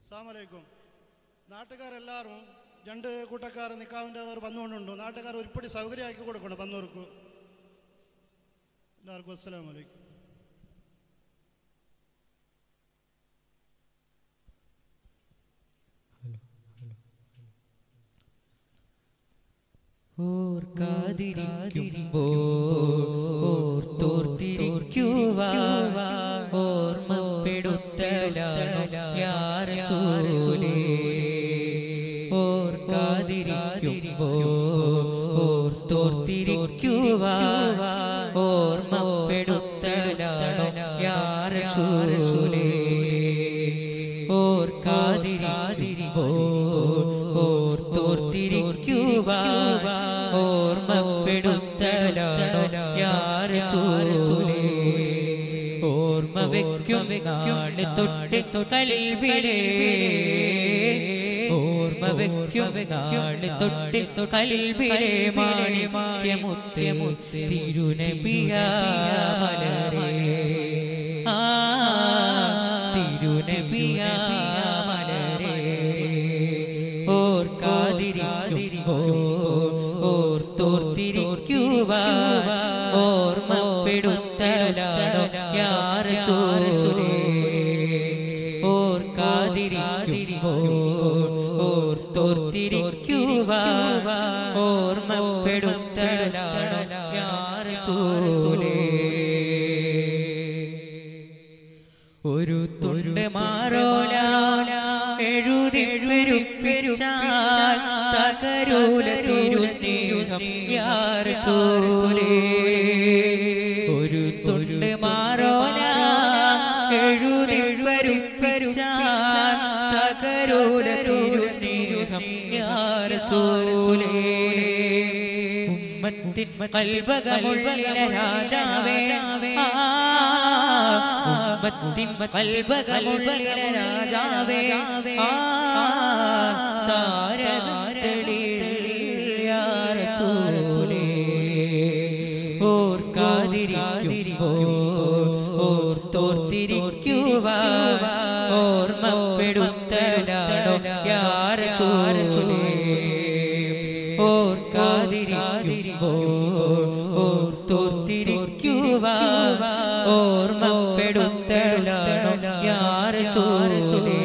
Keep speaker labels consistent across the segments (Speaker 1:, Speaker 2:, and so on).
Speaker 1: അസ്സാമലൈക്കും നാട്ടുകാരെല്ലാവരും രണ്ട് കൂട്ടക്കാർ നിക്കാവിൻ്റെ അവർ വന്നുകൊണ്ടുണ്ട് നാട്ടുകാർ ഒരുപടി സൗകര്യമാക്കി കൊടുക്കണം വന്നവർക്ക് എല്ലാവർക്കും അസ്സലാം വലൈക്കും
Speaker 2: ഓർക്കാതിരിക്കുമ്പോൾ ഓർത്തോർത്തിരിക്കുവാ ഓർമ്മപ്പെടുത്തലാണോ യാറസൂലേ ഓർക്കാതിരിക്കുമ്പോൾ ഓർത്തോർത്തിരിക്കുവാ ഓർമ്മപ്പെടുത്തലാണോ യാറസൂലേ ഓർക്കാതിരിക്കുമ്പോൾ ഓർത്തോർത്തിരിക്കുവാ ഓർമ്മപ്പെടുത്തലാണോ യാറസൂലേ ഓർമ്മ വയ്ക്കും നാളെ തൊട്ട് കൽവിലേ ഓർമ്മ വയ്ക്കും നാളെ തൊട്ട് കൽവിലേ മാണി മാണിമുത്തേ മുത്തേ തിരുനബിയ മലരേ ആ തിരുനബിയ മലരേ ഓർക്കാതിരിക്കുമ്പോ ഓർത്തോർത്തിരിക്കുവാ ഓർമ്മപ്പെടുത്തലാണോ യാറസൂലേ ഓർക്കാതിരിക്കുമ്പോ ഓർത്തോർത്തിരിക്കുവാ ഓർമ്മപ്പെടുത്തലാണോ യാറസൂലേ ഒരു തുണ്ട് മാറോല എഴുതി പെരുപ്പെരുച്ചാൽ തകരൂല തിരു സ്നേഹം യാറസൂലേ ഒരു തുണ്ട് മാറോല എഴുതി പെരുപ്പെരുച്ചാൽ തകരൂല തിരു സ്നേഹം യാറസൂലേ ഉമ്മത്തിൻ കൽബകമുള്ള രാജാവേ ആ ഉമ്മത്തിൻ കൽബകമുള്ള രാജാവേ ആ താരകം തെളിയിൽ യാ റസൂലേ ഓർക്കാതിരിക്കുമ്പോ ഓർത്തോർത്തിരിക്കുവാ ഓർമ്മപ്പെടുത്തലാണോ യാ റസൂലേ ഓർക്കാതിരിക്കുമ്പോ ഓർത്തോർത്തിരിക്കുവാ ഓർമ്മപ്പെടുത്തലാണോ യാ റസൂലേ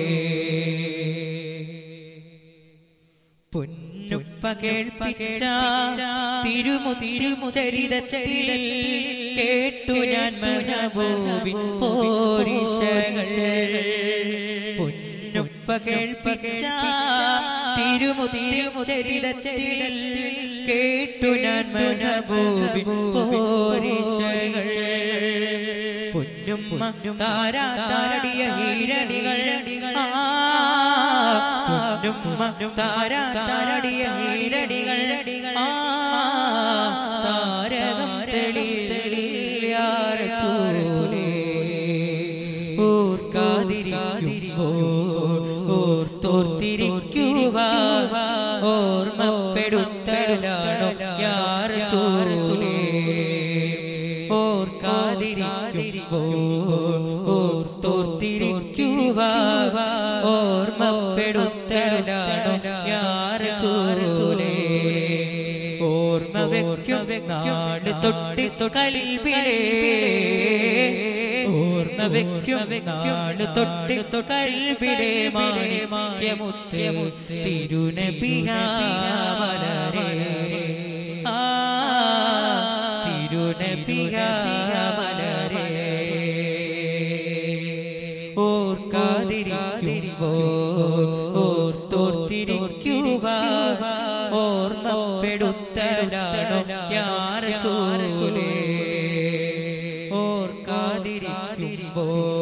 Speaker 2: പൊന്നുപ്പ കേൾപ്പിച്ച തിരുമു തിരുമു ചരിതത്തിൽ കേട്ടു ഞാൻ മഹബൂബി പോരിശകൾ പൊന്നുപ്പ കേൾപ്പിച്ച തിരുമു തിരുമു ചരിതത്തിൽ കേട്ടു ഞാൻ മഹബൂബി പോരിശകൾ പൊന്നുമ്മ താരാട്ടാടിയ ഹീരണികൾ പൊന്നുമ്മ താരാട്ടാടിയ ഹീരണികൾ താരകം തെളി തെളിയാറസൂലേ ഓർക്കാതിരിക്കുമ്പോ ഓർത്തോർത്തിരിക്കുവാ ഓർമ്മപ്പെടുത്തലാണോ യാറസൂലേ ഓർക്കാതിരിക്കുമ്പോ ഓർത്തോർത്തിരിക്കുവാ ഓർമ്മപ്പെടുത്തലാണോ യാറസൂലേ ഓർമ്മ വയ്ക്കും നാട് തൊട്ട് തൊട്ടലിപ്പിലേ ഓർമ്മ വയ്ക്കും നാട് തൊട്ട് തൊട്ടലിപ്പിലേ മാണി മായമുത്തേ തിരുനബിയാമലരേ ആ തിരുനബിയാമലരേ ഓർക്കാതിരിക്കുമ്പോ ഓർത്തോർത്തിരിക്കുവാ ഓർമ്മപ്പെടുത്തലാണോ യാറസൂലേ ഓർക്കാതിരിക്കുമ്പോ